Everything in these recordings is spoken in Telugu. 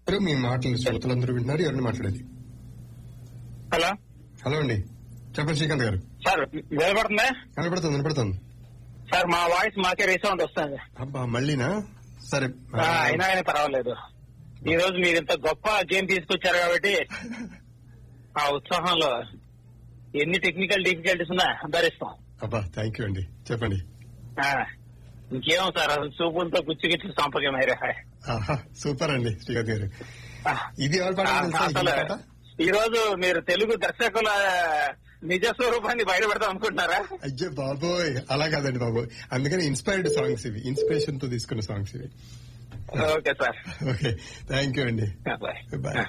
ఇప్పుడు మీ మాటలు శ్రోతలందరూ వింటున్నారు ఎవరిని మాట్లాడేది హలో హలో అండి చెప్పండి శ్రీకాంత్ గారు సార్ వినపడుతుందా కనపడుతుంది వినపడుతుంది సార్ మా వాయిస్ మాకే రీసౌండ్ వస్తుంది అబ్బా మళ్ళీనా సరే ఆ, అయినా కానీ పర్వాలేదు ఈ రోజు మీరు ఇంత గొప్ప గేమ్ తీసుకొచ్చారు కాబట్టి ఆ ఉత్సాహంలో ఎన్ని టెక్నికల్ డిఫికల్టీస్ ఉన్నా భరిస్తాం అబ్బా థ్యాంక్ యూ అండి చెప్పండి ఆ, ఇంకేం సార్ అసలు చూపులతో గుచ్చిగిచ్చి సంపకమైరే ఆహా సూపర్ అండి శ్రీకాంత్ గారు ఇది ఎవరు పాట తెలుసా? ఈ అసలు పాట? ఈ రోజు మీరు తెలుగు దర్శకుల నిజ స్వరూపాన్ని బయటపెడతాం అనుకుంటున్నారా అయ్యో బాబోయ్ అలా కాదండి బాబోయ్ అందుకని ఇన్స్పైర్డ్ సాంగ్స్ ఇవి ఇన్స్పిరేషన్ తో తీసుకున్న సాంగ్స్ ఇవి okay sir okay thank you అండి బాయ్ బాయ్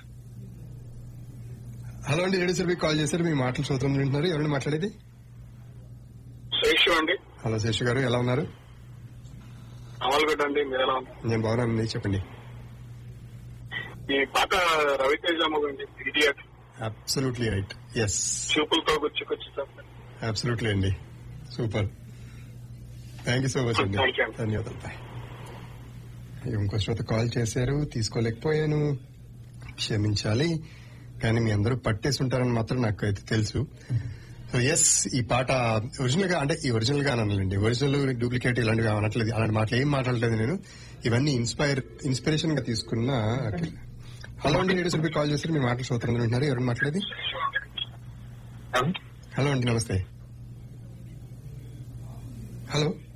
హలో అండి రేడియో సర్వీ కాల్ చేశారు మీ మాటలు శ్రోతం వింటున్నారు ఎవరండి మాట్లాడేది శేషు అండి హలో శేషు గారు ఎలా ఉన్నారు అమల్గడ్ అండి మీరు ఎలా ఉన్నారు? నేను బాగున్నానండి చెప్పండి ఈ పాట రవితేజ అండి ఇడియట్ అబ్సల్యూట్లీ రైట్ ఎస్ చూపులతో గుచ్చుకొచ్చి అబ్సల్యూట్లీ అండి super thank you so much అండి Thank you. ధన్యవాదాలు బాయ్ ఇంకో శ్రోత కాల్ చేశారు తీసుకోలేకపోయాను క్షమించాలి కానీ మీ అందరూ పట్టేసి ఉంటారని మాత్రం నాకు అయితే తెలుసు సో ఎస్ ఈ పాట ఒరిజినల్ గా అంటే ఈ ఒరిజినల్ గా అనాలండి ఒరిజినల్ డూప్లికేట్ ఇలాంటివి అనట్లేదు అలాంటి మాటలు ఏం మాట్లాడలేదు నేను ఇవన్నీ ఇన్స్పైర్ ఇన్స్పిరేషన్ గా తీసుకున్న హలో అండి రేడియో సభ్యులు కాల్ చేశారు మీ మాటలు శ్రోతలు వింటున్నారు ఎవరు మాట్లాడేది హలో అండి నమస్తే హలో